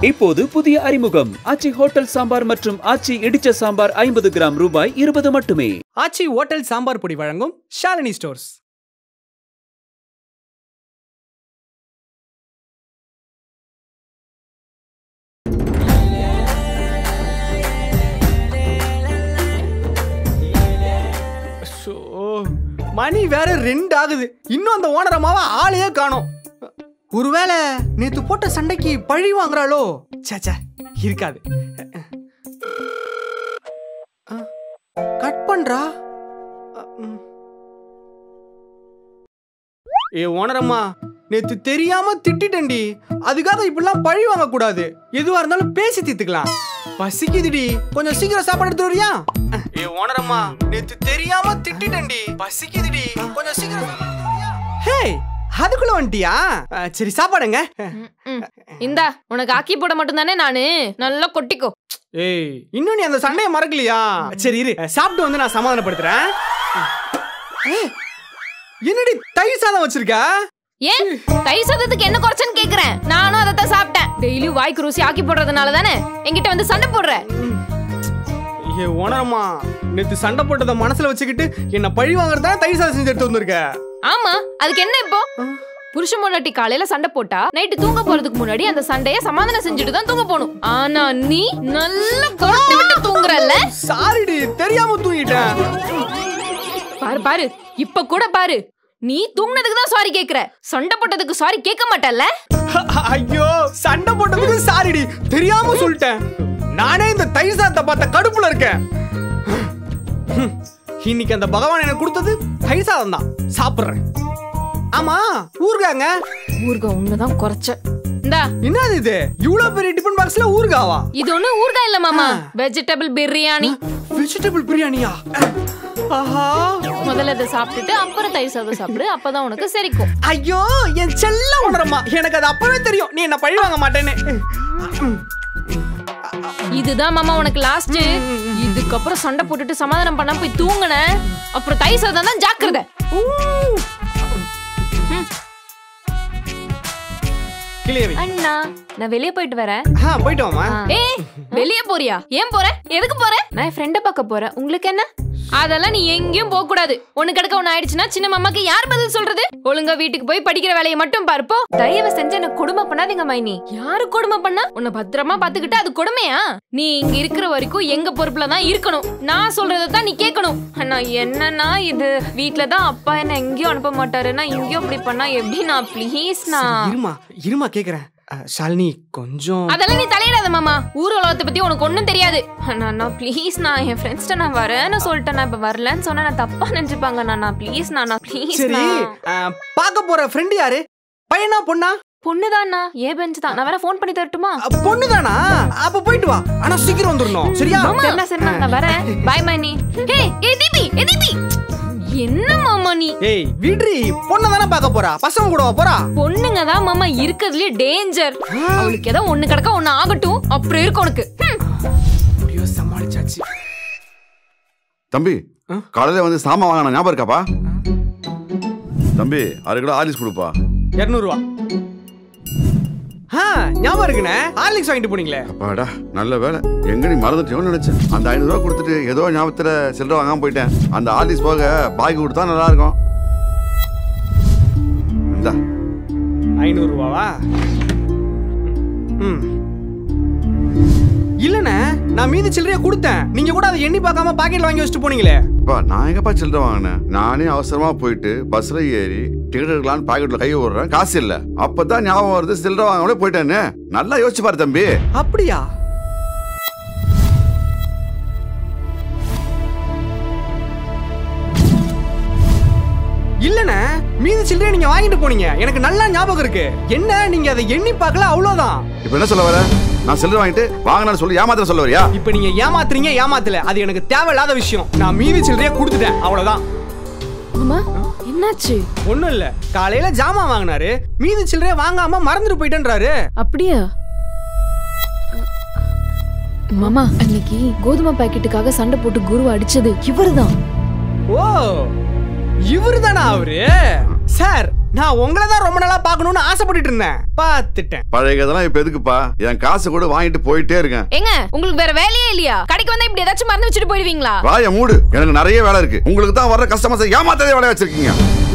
இப்போது புதிய அறிமுகம் ஆச்சி ஹோட்டல் சாம்பார் மற்றும் ஆச்சி இடிச்ச சாம்பார் ஐம்பது கிராம் ரூபாய் இருபது மட்டுமே ஆச்சி ஹோட்டல் சாம்பார் பொடி வழங்கும் ஷாலினி ஸ்டோர்ஸ் ஷோ, மணி வேற ரெண்டு ஆகுது இன்னும் அந்த ஓனர் அம்மாவை ஆளையே காணோம் ஒருவேளை நேத்து போட்ட சண்டைக்கு பழி வாங்குறாளோ சேச்சே இருக்காது கட் பண்றா ம். ஏ ஓனரம்மா நேத்து தெரியாம திட்டிட்டேன்டி அதுக்காக இப்படிலாம் பழி வாங்க கூடாது எதுவா இருந்தாலும் பேசி தீர்த்துக்கலாம் பசிக்குதுடி கொஞ்சம் சீக்கிரம் சாப்பாடு எடுத்து வரியா ஏ ஓனரம்மா நேத்து தெரியாம திட்டிட்டேன்டி பசிக்குதுடி கொஞ்சம் சீக்கிரம் சாப்பாடு எடுத்து வரியா ஹே அதுக்குள்ள வந்துட்டியா அஹ், சரி சாப்பாடுங்க ம். இந்தா உனக்கு ஆக்கி போட மட்டும் தானே நானு நல்லா கொட்டிக்கோ ஏய் இன்னும் நீ அந்த சண்டையை மறக்கலையா சரி இரு சாப்பிட்டு வந்து நான் சமாதானப்படுத்துறேன் ஏய், என்னடி தயிர் சாதம் வச்சிருக்க ஏன் தயிர் சாதத்துக்கு என்ன குறைச்சன்னு கேக்குறேன் நானும் அதை தான் சாப்பிட்டேன் டெய்லி வாய்க்கு ருசி ஆக்கி போடுறதுனால தானே என்கிட்ட வந்து சண்டை போடுற ஏ உணரமா நேத்து சண்டை போட்டதை மனசுல வச்சுக்கிட்டு என்ன பழி வாங்குறதா தயிர் சாதம் செஞ்சு எடுத்து வந்திருக்க ஆமா அதுக்கு என்ன இப்போ புருஷன் முன்னாடி காலையில சண்டை போட்டா நைட்டு தூங்க போறதுக்கு முன்னாடி அந்த சண்டைய சமாதானம் செஞ்சுட்டு தான் தூங்க போகணும் ஆனா நீ நல்லா கொரட்டை விட்டு தூங்குறல்ல சாரிடி தெரியாம தூங்கிட்டேன் பாரு பாரு இப்ப கூட பாரு நீ தூங்குனதுக்கு தான் சாரி கேக்குற சண்டை போட்டதுக்கு சாரி கேட்க மாட்டல்ல ஐயோ சண்டை போட்டதுக்கு சாரிடி தெரியாம சொல்லிட்டேன் நானே இந்த தயிர் சாதத்தை பார்த்த கடுப்புல இருக்கேன் ஹம், இன்னைக்கு அந்த பகவான் எனக்கு கொடுத்தது தயிர் சாதம் தான் சாப்பிடுறேன் ஆமா ஊர்காங்க ஊர்க ஒண்ணுதான் குறைச்ச இந்தா என்னது இது இவ்வளவு பெரிய டிஃபன் பாக்ஸ்ல ஊர்காவா இது ஒண்ணு ஊர்கா இல்ல மாமா வெஜிடபிள் பிரியாணி வெஜிடபிள் பிரியாணியா ஆஹா முதல்ல இதை சாப்பிட்டுட்டு அப்புறம் தயிர் சாதம் சாப்பிடு அப்பதான் உனக்கு செரிக்கும் ஐயோ என் செல்ல உணரம்மா எனக்கு அது அப்பவே தெரியும் நீ என்ன பழி வாங்க மாட்டேன்னு இதுதான் மாமா உனக்கு லாஸ்ட் இதுக்கப்புறம் சண்டை போட்டுட்டு சமாதானம் பண்ணாம போய் தூங்குன அப்புறம் தயிர் சாதம் தான் ஜாக்கிரதை கிளியே வை. அண்ணா நான் வெளியே போயிட்டு வரேன் ஆ போயிட்டு வாமா ஏய் வெளியே போறியா ஏன் போற எதுக்கு போற நான் என் ஃப்ரெண்ட பார்க்க போறேன் உங்களுக்கு என்ன அதெல்லாம் நீ எங்கேயும் போக கூடாது ஒண்ணு கிடக்க ஒண்ணு ஆயிடுச்சுன்னா சின்ன மாமாக்கு யார் பதில் சொல்றது ஒழுங்கா வீட்டுக்கு போய் படிக்கிற வேலையை மட்டும் பார்ப்போ தயவு செஞ்சு என்ன கொடுமை பண்ணாதீங்க மைனி யாரு கொடுமை பண்ணா உன்னை பத்திரமா பாத்துக்கிட்டு அது கொடுமையா நீ இங்க இருக்கிற வரைக்கும் எங்க பொறுப்புல தான் இருக்கணும் நான் சொல்றதை தான் நீ கேட்கணும் அண்ணா என்னன்னா இது வீட்ல தான் அப்பா என்ன எங்கேயும் அனுப்ப மாட்டாருன்னா இங்கேயும் அப்படி பண்ணா எப்படின்னா ப்ளீஸ்ண்ணா இருமா இருமா கேக்குறேன் அஹ், ஷாலினி கொஞ்சம் அதெல்லாம் நீ தலையிடாத மாமா ஊர் உலகத்தை பத்தி உனக்கு ஒண்ணும் தெரியாது நான் நான் ப்ளீஸ் நான் என் ஃப்ரெண்ட்ஸ்ட்ட நான் வரேன்னு சொல்லிட்டேன் நான் இப்ப வரலன்னு சொன்னா நான் தப்பா நினைச்சுப்பாங்க நான் நான் ப்ளீஸ் நான் நான் ப்ளீஸ் சரி அஹ், பார்க்க போற ஃப்ரெண்ட் யாரு பையனா பொண்ணா பொண்ணுதாண்ணா ஏ பெஞ்ச் தான் நான் வேணா ஃபோன் பண்ணி தரட்டுமா அஹ், பொண்ணுதானா அப்ப போயிட்டு வா ஆனா சீக்கிரம் வந்துடணும் சரியா சரிண்ணா சரிண்ணா நான் வரேன் பாய் மைனி ஹே ஏ தீபி ஏ தீபி என்ன மாமா நீ ஏய் விட்ரி பொண்ணை தானே பார்க்க போறா பசங்க கூட வா போறா பொண்ணுங்க தான் மாமா இருக்கிறதுலயே டேஞ்சர் அவளுக்கு ஏதோ ஒண்ணு கிடக்க ஒண்ணு ஆகட்டும் அப்புறம் இருக்கு உனக்கு ஹம். அப்படியோ சமாளிச்சாச்சு தம்பி ஆ? காலையில வந்து சாமான் வாங்கின ஞாபகம் இருக்காப்பா தம்பி அரை கிலோ ஆலிஸ் கொடுப்பா இரநூறுவா ஆ ஞாபகம் இருக்குண்ணே ஹார்லிக்ஸ் வாங்கிட்டு போனீங்களே அப்பாடா நல்ல வேலை எங்க நீ மறந்துட்டோன்னு நினைச்சேன் அந்த ஐநூறுரூவா கொடுத்துட்டு ஏதோ ஞாபகத்துல சில்லறை வாங்காம போயிட்டேன் அந்த ஆலிஸ் போக பாக்கி கொடுத்தா நல்லா இருக்கும் இந்தா ஐநூறுரூவாவா ம் இல்லண்ணே நான் மீதி சில்லறைய கொடுத்தேன் நீங்க கூட அதை எண்ணி பார்க்காம பாக்கெட்ல வாங்கி வச்சுட்டு போனீங்களே அப்பா நான் எங்கப்பா சில்லறை வாங்கினேன் நானே அவசரமா போயிட்டு பஸ்ல ஏறி டிக்கெட் எடுக்கலான்னு பாக்கெட்ல கை விடுறேன் காசு இல்ல அப்பதான் ஞாபகம் வருது சில்லறை வாங்காமலே போயிட்டேன்னு நல்லா யோசிச்சு பாரு தம்பி அப்படியா இல்லண்ணே மீதி சில்லறைய நீங்க வாங்கிட்டு போனீங்க எனக்கு நல்லா ஞாபகம் இருக்கு என்ன நீங்க அதை எண்ணி பார்க்கல அவ்வளவுதான் இப்ப என்ன சொல்ல வர நான் சில்லறை வாங்கிட்டு வாங்கினான்னு சொல்லி ஏமாத்திர சொல்ல வரியா இப்ப நீங்க ஏமாத்துறீங்க ஏமாத்தல அது எனக்கு தேவையில்லாத விஷயம் நான் மீதி சில்லறைய கொடுத்துட்டேன் அவ்வளவுதான் மாமா என்னாச்சு ஒண்ணும் இல்ல காலையில ஜாமான் வாங்கினாரு மீதி சில்லறைய வாங்காம மறந்துட்டு போயிட்டேன்றாரு அப்படியா மாமா அன்னைக்கு கோதுமை பாக்கெட்டுக்காக சண்டை போட்டு குரு அடிச்சது இவர்தான் ஓ இவரு தானா அவரு சார் நான் உங்களை தான் ரொம்ப நாளா பார்க்கணும்னு ஆசைப்பட்டுட்டு இருந்தேன் பார்த்துட்டேன் பழைய கதெல்லாம் இப்ப எதுக்குப்பா என் காசு கூட வாங்கிட்டு போயிட்டே இருக்கேன் ஏங்க உங்களுக்கு வேற வேலையே இல்லையா கடைக்கு வந்தா இப்படி ஏதாச்சும் மறந்து வச்சுட்டு போயிடுவீங்களா வாய மூடு எனக்கு நிறைய வேலை இருக்கு உங்களுக்கு தான் வர்ற கஸ்டமர்ஸை ஏமாத்ததே வேலை வச்சிருக்கீங்க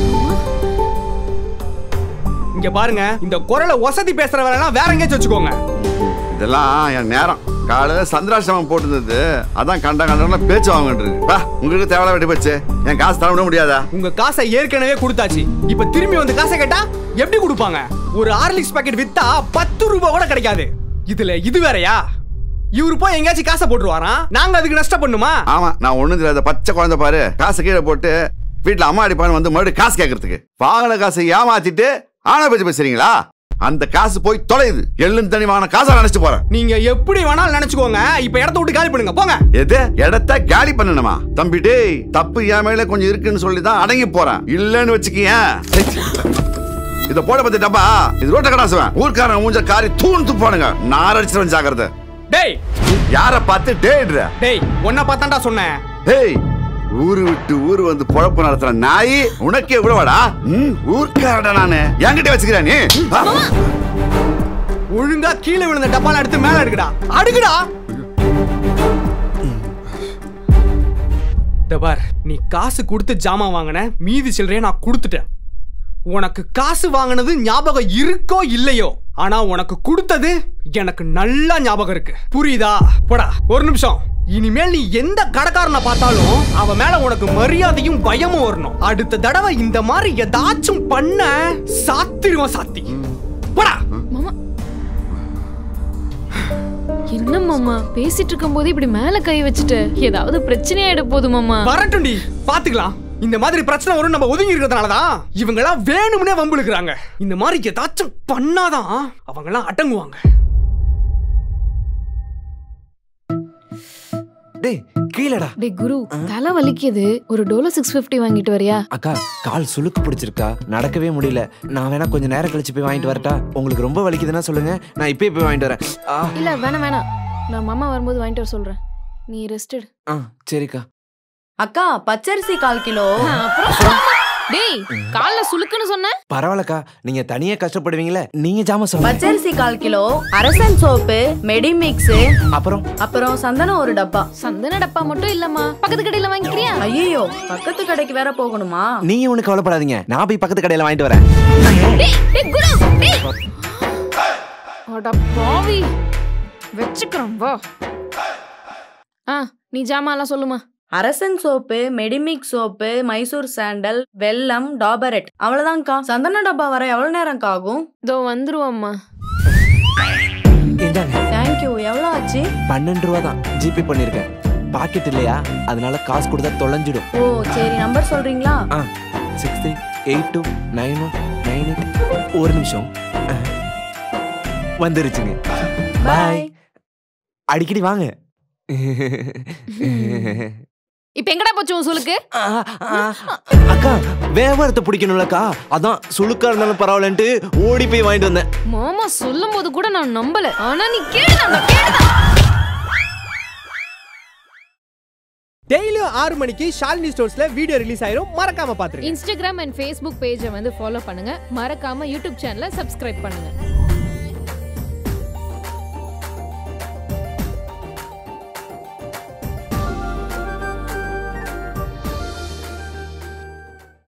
இங்க பாருங்க இந்த குரலை வசதி பேசுற வேலைலாம் வேற எங்கேயாச்சும் வச்சுக்கோங்க இதெல்லாம் என் நேரம் காலையில சந்திராசிரமம் போட்டுருந்தது அதான் கண்ட கண்ட பேச்சு வாங்கிட்டு இருக்கு பா உங்களுக்கு தேவையான வெட்டி போச்சு என் காசு தர விட முடியாதா உங்க காசை ஏற்கனவே கொடுத்தாச்சு இப்ப திரும்பி வந்து காசை கேட்டா எப்படி கொடுப்பாங்க ஒரு ஹார்லிக்ஸ் பாக்கெட் வித்தா பத்து ரூபாய் கூட கிடைக்காது இதுல இது வேறயா இவரு போய் எங்கேயாச்சும் காசை போட்டுருவாராம் நாங்க அதுக்கு நஷ்டம் பண்ணுமா ஆமா நான் ஒண்ணு தெரியாத பச்சை குழந்தை பாரு காசை கீழே போட்டு வீட்டுல அம்மா அடிப்பான்னு வந்து மறுபடியும் காசு கேட்கறதுக்கு வாங்கின காசை ஏமாத்திட்டு ஆனா பேச்சு பேசுறீங்களா அந்த காசு போய் தொலையுது எள்ளும் தனி வாங்கின காசை நினைச்சு போறேன் நீங்க எப்படி வேணாலும் நினைச்சுக்கோங்க இப்ப இடத்த விட்டு காலி பண்ணுங்க போங்க எது இடத்த காலி பண்ணணுமா தம்பி டேய் தப்பு என் மேல கொஞ்சம் இருக்குன்னு சொல்லி தான் அடங்கி போறேன் இல்லன்னு வச்சுக்கியேன் இத போட பத்தி டப்பா இது ரோட்ட கடாசுவேன் ஊர்க்காரன் மூஞ்ச காரி தூண் துப்பானுங்க நான் அடிச்சிருவேன் ஜாக்கிரதை டேய் யார பார்த்து டேய்டுற டேய் உன்னை பார்த்தாண்டா சொன்னேன் டேய் ஊரு விட்டு ஊரு வந்து பொழப்பு நடத்துற நாய் உனக்கே விடவாடா ம், ஊர்க்காரடா நானு என்கிட்ட வச்சுக்கிறேன் நீ ஆ. ஒழுங்கா கீழே விழுந்த டப்பால எடுத்து மேல எடுக்கடா அடுக்குடா இந்த பார் நீ காசு கொடுத்து ஜாமான் வாங்கின மீதி சில்லறைய நான் கொடுத்துட்டேன் உனக்கு காசு வாங்கினது ஞாபகம் இருக்கோ இல்லையோ ஆனா உனக்கு கொடுத்தது எனக்கு நல்லா ஞாபகம் இருக்கு புரியுதா போடா ஒரு நிமிஷம் இனிமேல் நீ எந்த கடைக்காரனை பார்த்தாலும் அவன் மேல உனக்கு மரியாதையும் பயமும் வரணும் அடுத்த தடவை இந்த மாதிரி ஏதாச்சும் பண்ண சாத்திருவான் சாத்தி போடா மாமா என்ன மாமா பேசிட்டு இருக்கும் போது இப்படி மேல கை வச்சுட்டு ஏதாவது பிரச்சனை ஆயிட போகுது மாமா வரட்டும்டி பாத்துக்கலாம் இந்த மாதிரி பிரச்சனை வரும் நம்ம ஒதுங்கி இருக்கிறதுனாலதான் இவங்க எல்லாம் வேணும்னே வம்புழுக்கிறாங்க இந்த மாதிரி ஏதாச்சும் பண்ணாதான் அவங்க எல்லாம் அடங்குவாங்க டேய் கீழடா டேய் குரு தலை வலிக்குது ஒரு டோலோ சிக்ஸ் பிப்டி வாங்கிட்டு வரியா அக்கா கால் சுளுக்கு பிடிச்சிருக்கா நடக்கவே முடியல நான் வேணா கொஞ்சம் நேரம் கழிச்சு போய் வாங்கிட்டு வரட்டா உங்களுக்கு ரொம்ப வலிக்குதுன்னா சொல்லுங்க நான் இப்பயே போய் வாங்கிட்டு வரேன் ஆ இல்ல வேணாம் வேணாம் நான் மாமா வரும்போது வாங்கிட்டு வர சொல்றேன் நீ ரெஸ்டட் ஆ சரிக்கா அக்கா பச்சரிசி கால் கிலோ அப்புறம் டேய் கால்ல சுளுக்குன்னு சொன்ன பரவாயில்லக்கா நீங்க தனியா கஷ்டப்படுவீங்களே நீங்க ஜாம சொல்லுங்க பச்சரிசி கால் கிலோ அரசன் சோப்பு மெடிமிக்ஸ் அப்புறம் அப்புறம் சந்தனம் ஒரு டப்பா சந்தன டப்பா மட்டும் இல்லம்மா பக்கத்து கடையில வாங்கிக்கிறியா ஐயோ பக்கத்து கடைக்கு வேற போகணுமா நீங்க ஒண்ணு கவலைப்படாதீங்க நான் போய் பக்கத்து கடையில வாங்கிட்டு வரேன் டேய் டேய் குரு டேய் அட பாவி வெச்சுக்கிறோம் வா ஆ நீ ஜாமான்லாம் சொல்லுமா Arasan soap Medimix soap Mysore sandal வெல்லம் டாபரெட் அவ்வளவுதான்க்கா சந்தன டப்பா வர எவ்வளவு நேரம் ஆகும் இதோ வந்துருவோம்மா இந்தாங்க தேங்க்யூ எவ்வளவு ஆச்சு பன்னெண்டு ரூபா தான் ஜிபே பண்ணிருக்கேன் பாக்கெட் இல்லையா அதனால காசு கொடுத்தா தொலைஞ்சிடும் ஓ சரி நம்பர் சொல்றீங்களா ஆ six three eight two nine one nine eight ஒரு நிமிஷம் ஆ. வந்துருச்சுங்க பாய் அடிக்கடி வாங்க இப்ப எங்கடா போச்சு உன் சுளுக்கு ஆ, ஆ, அக்கா வியாபாரத்தை பிடிக்கணும்லக்கா அதான் சுளுக்கா இருந்தாலும் பரவாயில்லன்ட்டு ஓடி போய் வாங்கிட்டு வந்தேன் மாமா சொல்லும் போது கூட நான் நம்பல ஆனா நீ கேளுதான் கேளுதான் டெய்லியும் ஆறு மணிக்கு ஷாலினி ஸ்டோர்ஸ்ல வீடியோ ரிலீஸ் ஆயிரும் மறக்காம பாத்துருங்க இன்ஸ்டாகிராம் அண்ட் ஃபேஸ்புக் பேஜை வந்து ஃபாலோ பண்ணுங்க மறக்காம யூடியூப் சேனலை சப்ஸ்கிரைப் பண்ணுங்க